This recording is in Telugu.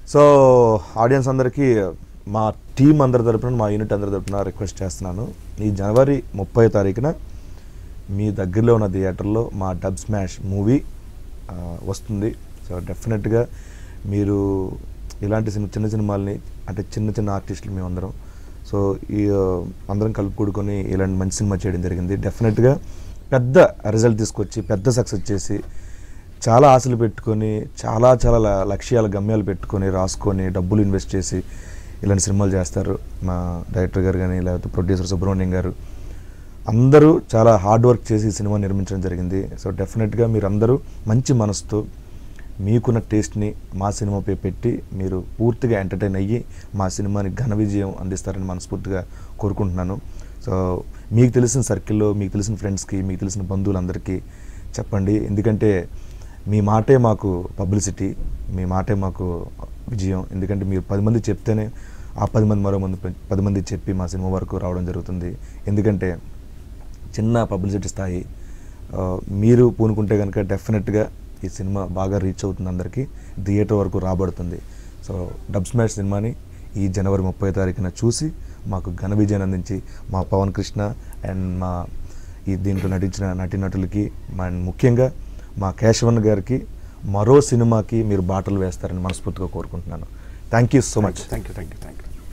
సో ఆడియన్స్ అందరికీ మా టీం అందరి తరపున మా యూనిట్ అందరి తరపున రిక్వెస్ట్ చేస్తున్నాను ఈ జనవరి ముప్పై తారీఖున మీ దగ్గరలో ఉన్న థియేటర్లో మా డబ్ స్మాష్ మూవీ ఆ, వస్తుంది సో డెఫినెట్గా మీరు ఇలాంటి సినిమా చిన్న సినిమాల్ని అంటే చిన్న చిన్న ఆర్టిస్టులు మేమందరం సో ఈ ఆ, అందరం కలుపుకూడుకొని ఇలాంటి మంచి సినిమా చేయడం జరిగింది డెఫినెట్గా పెద్ద రిజల్ట్ తీసుకొచ్చి పెద్ద సక్సెస్ చేసి చాలా ఆశలు పెట్టుకొని చాలా చాలా ల- లక్ష్యాలు గమ్యాలు పెట్టుకొని రాసుకొని డబ్బులు ఇన్వెస్ట్ చేసి ఇలాంటి సినిమాలు చేస్తారు మా డైరెక్టర్ గారు కానీ లేకపోతే ప్రొడ్యూసర్ సుబ్రహ్మణ్యం గారు అందరూ చాలా హార్డ్ వర్క్ చేసి ఈ సినిమా నిర్మించడం జరిగింది సో డెఫినెట్గా మీరు అందరూ మంచి మనసుతో మీకున్న టేస్ట్ని మా సినిమాపై పెట్టి మీరు పూర్తిగా ఎంటర్టైన్ అయ్యి మా సినిమాని ఘన విజయం అందిస్తారని మనస్ఫూర్తిగా కోరుకుంటున్నాను సో మీకు తెలిసిన సర్కిల్లో మీకు తెలిసిన ఫ్రెండ్స్కి మీకు తెలిసిన బంధువులందరికీ చెప్పండి ఎందుకంటే మీ మాటే మాకు పబ్లిసిటీ మీ మాటే మాకు విజయం ఎందుకంటే మీరు పది మంది చెప్తేనే ఆ పది మంది మరో మంది పె- పది మంది చెప్పి మా సినిమా వరకు రావడం జరుగుతుంది ఎందుకంటే చిన్న పబ్లిసిటీ స్థాయి ఆ, మీరు పూనుకుంటే కనుక డెఫినెట్గా ఈ సినిమా బాగా రీచ్ అవుతుంది అందరికీ థియేటర్ వరకు రాబడుతుంది సో డబ్ స్మాష్ సినిమాని ఈ జనవరి ముప్పై తారీఖున చూసి మాకు ఘన విజయాన్ని అందించి మా పవన్ కృష్ణ అండ్ మా ఈ దీంట్లో నటించిన నటీనటులకి అండ్ ముఖ్యంగా మా కేశవన్ గారికి మరో సినిమాకి మీరు బాటలు వేస్తారని మనస్ఫూర్తిగా కోరుకుంటున్నాను thank you so much thank you thank you thank you